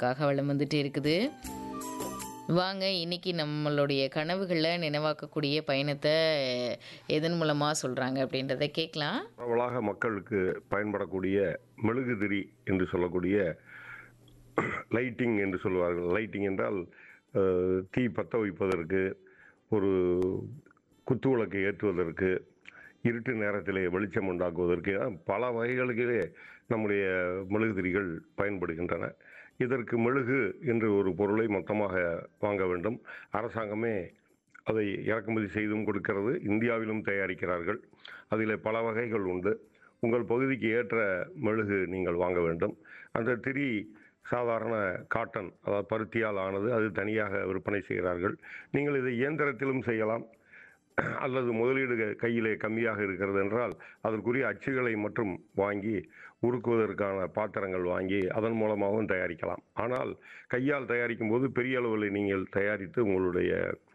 உங்களுக்காக வளம் வந்துட்டே இருக்குது வாங்க இன்னைக்கு நம்மளுடைய கனவுகளை நினைவாக்கக்கூடிய பயணத்தை எதன் மூலமாக சொல்கிறாங்க அப்படின்றத கேட்கலாம் பரவலாக மக்களுக்கு பயன்படக்கூடிய மெழுகுதிரி என்று சொல்லக்கூடிய லைட்டிங் என்று சொல்வார்கள் லைட்டிங் என்றால் அஹ், தீ பற்ற வைப்பதற்கு ஒரு குத்துவிளக்கு ஏற்றுவதற்கு இருட்டு நேரத்திலே வெளிச்சம் உண்டாக்குவதற்கு என பல வகைகளிலே நம்முடைய மெழுகுதிரிகள் பயன்படுகின்றன இதற்கு மெழுகு என்று ஒரு பொருளை மொத்தமாக வாங்க வேண்டும் அரசாங்கமே அதை இறக்குமதி செய்தும் கொடுக்கிறது இந்தியாவிலும் தயாரிக்கிறார்கள் அதில் பல வகைகள் உண்டு உங்கள் பகுதிக்கு ஏற்ற மெழுகு நீங்கள் வாங்க வேண்டும் அந்த திரி சாதாரண காட்டன் அதாவது பருத்தியால் ஆனது அது தனியாக விற்பனை செய்கிறார்கள் நீங்கள் இதை இயந்திரத்திலும் செய்யலாம் அல்லது முதலீடு க- கையிலே கம்மியாக இருக்கிறது என்றால் அதற்குரிய அச்சுகளை மட்டும் வாங்கி உருக்குவதற்கான பாத்திரங்கள் வாங்கி அதன் மூலமாகவும் தயாரிக்கலாம் ஆனால் கையால் தயாரிக்கும் போது பெரிய அளவில் நீங்கள் தயாரித்து உங்களுடைய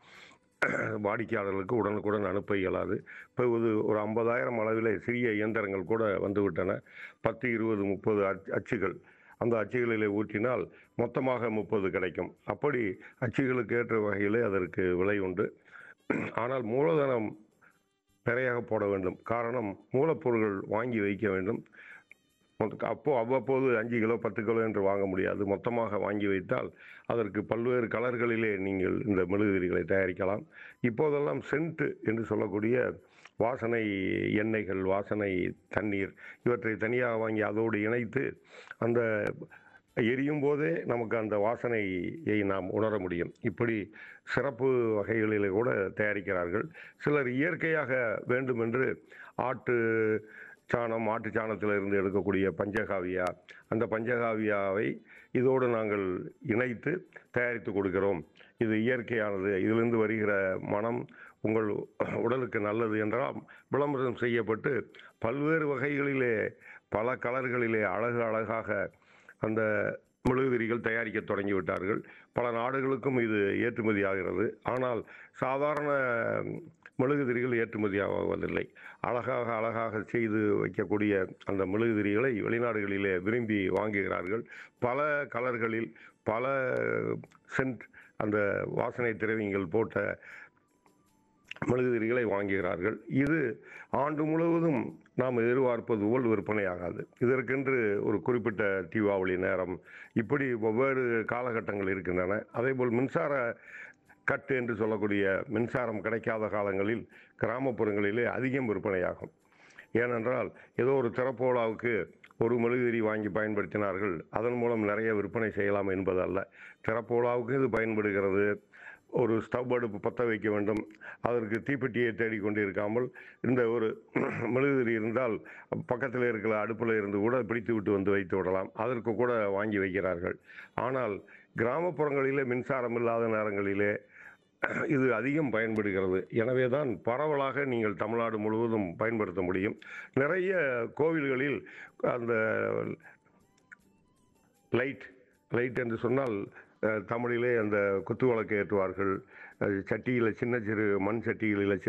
வாடிக்கையாளர்களுக்கு உடனுக்குடன் அனுப்ப இயலாது இப்போ இது ஒரு ஐம்பதாயிரம் அளவில் சிறிய இயந்திரங்கள் கூட வந்துவிட்டன பத்து இருபது முப்பது அச் அச்சுகள் அந்த அச்சுகளிலே ஊற்றினால் மொத்தமாக முப்பது கிடைக்கும் அப்படி அச்சுகளுக்கு ஏற்ற வகையிலே அதற்கு விலை உண்டு ஆனால் மூலதனம் நிறையாக போட வேண்டும் காரணம் மூலப்பொருட்கள் வாங்கி வைக்க வேண்டும் மொத்த- அப்போ அவ்வப்போது அஞ்சு கிலோ பத்து கிலோ என்று வாங்க முடியாது மொத்தமாக வாங்கி வைத்தால் அதற்கு பல்வேறு கலர்களிலே நீங்கள் இந்த மெழுகுதிரிகளை தயாரிக்கலாம் இப்போதெல்லாம் சென்ட் என்று சொல்லக்கூடிய வாசனை எண்ணெய்கள் வாசனை தண்ணீர் இவற்றை தனியாக வாங்கி அதோடு இணைத்து அந்த எரியும் போதே நமக்கு அந்த வாசனையை நாம் உணர முடியும் இப்படி சிறப்பு வகைகளிலே கூட தயாரிக்கிறார்கள் சிலர் இயற்கையாக வேண்டுமென்று ஆட்டு சாணம் மாட்டு சாணத்தில் இருந்து எடுக்கக்கூடிய பஞ்சகாவியா அந்த பஞ்சகாவியாவை இதோடு நாங்கள் இணைத்து தயாரித்து கொடுக்கிறோம் இது இயற்கையானது இதிலிருந்து வருகிற மனம் உங்கள் உடலுக்கு நல்லது என்றால் விளம்பரம் செய்யப்பட்டு பல்வேறு வகைகளிலே பல கலர்களிலே அழகு அழகாக அந்த மெழுகுதிரிகள் தயாரிக்க தொடங்கிவிட்டார்கள் பல நாடுகளுக்கும் இது ஏற்றுமதி ஆகிறது ஆனால் சாதாரண மெழுகுதிரிகள் ஏற்றுமதி ஆவதில்லை அழகாக அழகாக செய்து வைக்கக்கூடிய அந்த மெழுகுதிரிகளை வெளிநாடுகளிலே விரும்பி வாங்குகிறார்கள் பல கலர்களில் பல சென்ட் அந்த வாசனை திரவியங்கள் போட்ட மெழுகுதிரிகளை வாங்குகிறார்கள் இது ஆண்டு முழுவதும் நாம் எதிர்பார்ப்பது போல் விற்பனையாகாது இதற்கென்று ஒரு குறிப்பிட்ட தீபாவளி நேரம் இப்படி வெவ்வேறு காலகட்டங்கள் இருக்கின்றன அதேபோல் மின்சார கட்டு என்று சொல்லக்கூடிய மின்சாரம் கிடைக்காத காலங்களில் கிராமப்புறங்களிலே அதிகம் விற்பனையாகும் ஏனென்றால் ஏதோ ஒரு திறப்போலாவுக்கு ஒரு மெழுகுதிரி வாங்கி பயன்படுத்தினார்கள் அதன் மூலம் நிறைய விற்பனை செய்யலாம் என்பதல்ல திறப்போலாவுக்கு இது பயன்படுகிறது ஒரு ஸ்டவ் அடுப்பு பற்ற வைக்க வேண்டும் அதற்கு தீப்பெட்டியை தேடிக்கொண்டு இருக்காமல் இந்த ஒரு மெழுகுதிரி இருந்தால் பக்கத்தில் இருக்கிற அடுப்பில் இருந்து கூட பிடித்து விட்டு வந்து வைத்து விடலாம் அதற்கு கூட வாங்கி வைக்கிறார்கள் ஆனால் கிராமப்புறங்களிலே மின்சாரம் இல்லாத நேரங்களிலே இது அதிகம் பயன்படுகிறது எனவே தான் பரவலாக நீங்கள் தமிழ்நாடு முழுவதும் பயன்படுத்த முடியும் நிறைய கோவில்களில் அந்த லைட் லைட் என்று சொன்னால் அஹ், தமிழிலே அந்த குத்துவிளக்கு ஏற்றுவார்கள் அஹ், சட்டியில் சின்ன சிறு மண் சட்டிகளில்